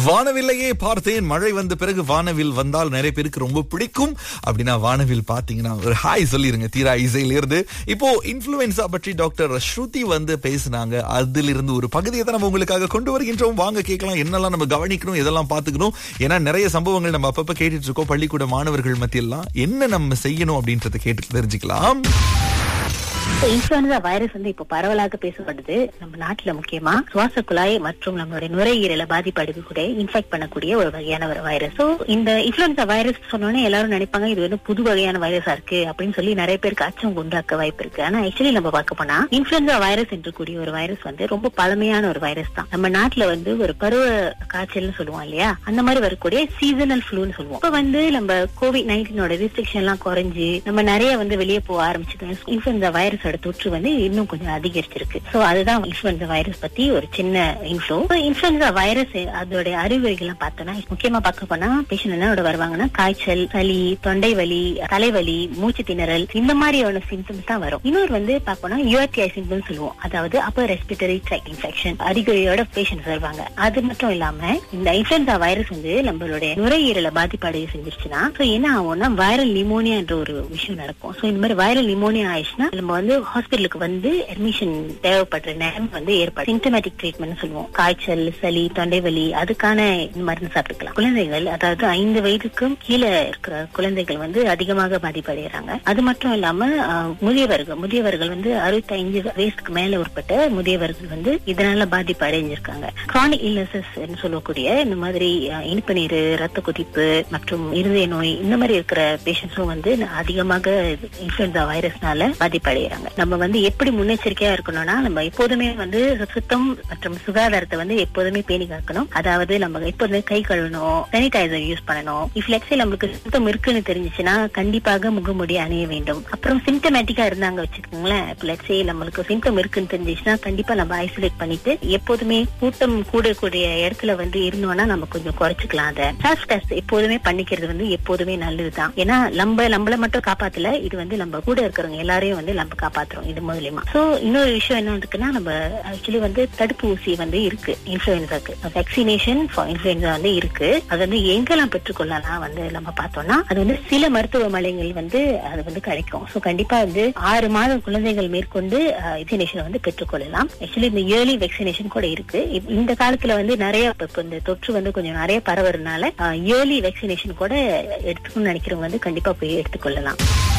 வானவில்லையே பார்த்தேன் மழை வந்த பிறகு வானவில் வந்தால் நிறைய பேருக்கு ரொம்ப பிடிக்கும் அப்படின்னா வானவில் பாத்தீங்கன்னா ஒரு ஹாய் சொல்லிருங்க தீரா இசையில இருந்து இப்போ இன்ஃபுளுன்சா பற்றி டாக்டர் ஸ்ருதி வந்து பேசினாங்க அதிலிருந்து ஒரு பகுதியை தான் நம்ம உங்களுக்காக கொண்டு வருகின்றோம் வாங்க கேட்கலாம் என்னெல்லாம் நம்ம கவனிக்கணும் எதெல்லாம் பாத்துக்கணும் ஏன்னா நிறைய சம்பவங்கள் நம்ம அப்பப்ப கேட்டுட்டு இருக்கோம் பள்ளிக்கூட மாணவர்கள் மத்தியெல்லாம் என்ன நம்ம செய்யணும் அப்படின்றத கேட்டு தெரிஞ்சுக்கலாம் இன்ஃபுளுன்சா வைரஸ் வந்து இப்போ பரவலாக பேசப்படுது நம்ம நாட்டுல முக்கியமா சுவாச குழாய் மற்றும் நம்மளுடைய நுரையீரலை பாதிப்படையக்கூடிய இன்ஃபெக்ட் பண்ணக்கூடிய ஒரு வகையான ஒரு வைரஸ் ஸோ இந்த இன்ஃபுளுன்சா வைரஸ் சொன்னோன்னே எல்லாரும் நினைப்பாங்க இது வந்து புது வகையான வைரஸா இருக்கு அப்படின்னு சொல்லி நிறைய பேருக்கு அச்சம் உண்டாக்க வாய்ப்பு இருக்கு ஆனா ஆக்சுவலி நம்ம பார்க்க போனா இன்ஃபுளுன்சா வைரஸ் என்று கூடிய ஒரு வைரஸ் வந்து ரொம்ப பழமையான ஒரு வைரஸ் தான் நம்ம நாட்டுல வந்து ஒரு பருவ காய்ச்சல்னு சொல்லுவோம் இல்லையா அந்த மாதிரி வரக்கூடிய சீசனல் ஃப்ளூன்னு சொல்லுவோம் இப்ப வந்து நம்ம கோவிட் நைன்டீனோட ரெஸ்ட்ரிக்ஷன் எல்லாம் குறைஞ்சு நம்ம நிறைய வந்து வெளியே போக ஆரம்பிச்சது இன்ஃபுளுன்சா வைரஸோட தொற்று வந்து இன்னும் கொஞ்சம் அதிகரிச்சிருக்கு சோ அதுதான் இன்ஃபுளுன்சா வைரஸ் பத்தி ஒரு சின்ன இன்ஃபோ இன்ஃபுளுன்சா வைரஸ் அதோட அறிகுறிகள்லாம் பார்த்தோம்னா முக்கியமா பார்க்க போனா பேஷண்ட் என்னோட வருவாங்கன்னா காய்ச்சல் சளி தொண்டை வலி தலைவலி மூச்சு திணறல் இந்த மாதிரியான சிம்டம்ஸ் தான் வரும் இன்னொரு வந்து பார்க்கணும் யூஆர்டிஐ சிம்டம்ஸ் சொல்லுவோம் அதாவது அப்பர் ரெஸ்பிரேட்டரி ட்ராக் இன்ஃபெக்ஷன் அறிகுறியோட பேஷண்ட்ஸ் வருவாங்க அது மட்டும் இல்லாம இந்த இன்ஃபுளுன்சா வைரஸ் வந்து நம்மளுடைய நுரையீரலை பாதிப்படைய செஞ்சிருச்சுன்னா ஸோ என்ன ஆகும்னா வைரல் நிமோனியா என்ற ஒரு விஷயம் நடக்கும் ஸோ இந்த மாதிரி வைரல் நிமோனியா ஆயிடுச்சுன்னா நம்ம வந்து ஹாஸ்பிட்டலுக்கு வந்து அட்மிஷன் தேவைப்படுற நேரம் வந்து ஏற்படும் சிம்டமேட்டிக் ட்ரீட்மெண்ட் சொல்லுவோம் காய்ச்சல் சளி தொண்டை வலி அதுக்கான மருந்து சாப்பிட்டுக்கலாம் குழந்தைகள் அதாவது ஐந்து வயதுக்கும் கீழே இருக்கிற குழந்தைகள் வந்து அதிகமாக பாதிப்படைகிறாங்க அது மட்டும் இல்லாம அஹ், முதியவர்கள் முதியவர்கள் வந்து அறுபத்தி ஐந்து வயசுக்கு மேல உட்பட்ட முதியவர்கள் வந்து இதனால பாதிப்பு அடைஞ்சிருக்காங்க கிரானிக் இல்னசஸ் சொல்லக்கூடிய இந்த மாதிரி அஹ், இனிப்பு நீர் ரத்த கொதிப்பு மற்றும் இருதய நோய் இந்த மாதிரி இருக்கிற பேஷண்ட்ஸும் வந்து அதிகமாக இன்ஃபுளுன்சா வைரஸ்னால பாதிப்படைகிறாங்க நம்ம வந்து எப்படி முன்னெச்சரிக்கையா இருக்கணும்னா நம்ம எப்போதுமே வந்து சுத்தம் மற்றும் சுகாதாரத்தை வந்து எப்போதுமே பேணி காக்கணும் அதாவது நம்ம எப்போதுமே கை கழுவணும் சானிடைசர் யூஸ் பண்ணணும் இஃப் லெட்ஸே நம்மளுக்கு சுத்தம் இருக்குன்னு தெரிஞ்சுச்சுன்னா கண்டிப்பாக முகமூடி அணிய வேண்டும் அப்புறம் சிம்டமேட்டிக்கா இருந்தாங்க வச்சுக்கோங்களேன் இப்போ லெட்ஸே நம்மளுக்கு சிம்டம் இருக்குன்னு தெரிஞ்சுச்சுன்னா கண்டிப்பா நம்ம ஐசோலேட் பண்ணிட்டு எப்போதுமே கூட்டம் கூடக்கூடிய இடத்துல வந்து இருந்தோம்னா நம்ம கொஞ்சம் குறைச்சிக்கலாம் அதை செல்ஃப் டெஸ்ட் எப்போதுமே பண்ணிக்கிறது வந்து எப்போதுமே நல்லதுதான் ஏன்னா நம்ம நம்மள மட்டும் காப்பாத்தல இது வந்து நம்ம கூட இருக்கிறவங்க எல்லாரையும் வந்து நம்ம காப்பாத்துறோம் இது மூலியமா சோ இன்னொரு விஷயம் என்ன இருக்குன்னா நம்ம ஆக்சுவலி வந்து தடுப்பு ஊசி வந்து இருக்கு இன்ஃபுளுன்சாக்கு வேக்சினேஷன் ஃபார் இன்ஃபுளுன்சா வந்து இருக்கு அது வந்து எங்கெல்லாம் பெற்றுக்கொள்ளலாம் வந்து நம்ம பார்த்தோம்னா அது வந்து சில மருத்துவமனைகள் வந்து அது வந்து கிடைக்கும் சோ கண்டிப்பா வந்து ஆறு மாதம் குழந்தைகள் மேற்கொண்டு வேக்சினேஷன் வந்து பெற்றுக்கொள்ளலாம் ஆக்சுவலி இந்த இயர்லி வேக்சினேஷன் கூட இருக்கு இப்- இந்த காலத்துல வந்து நிறைய இப்ப இப்ப இந்த தொற்று வந்து கொஞ்சம் நிறைய பரவறதுனால இயர்லி வேக்சினேஷன் கூட எடுத்துக்கணும்னு நினைக்கிறவங்க வந்து கண்டிப்பா போய் எடுத்துக்கொள்ளலாம்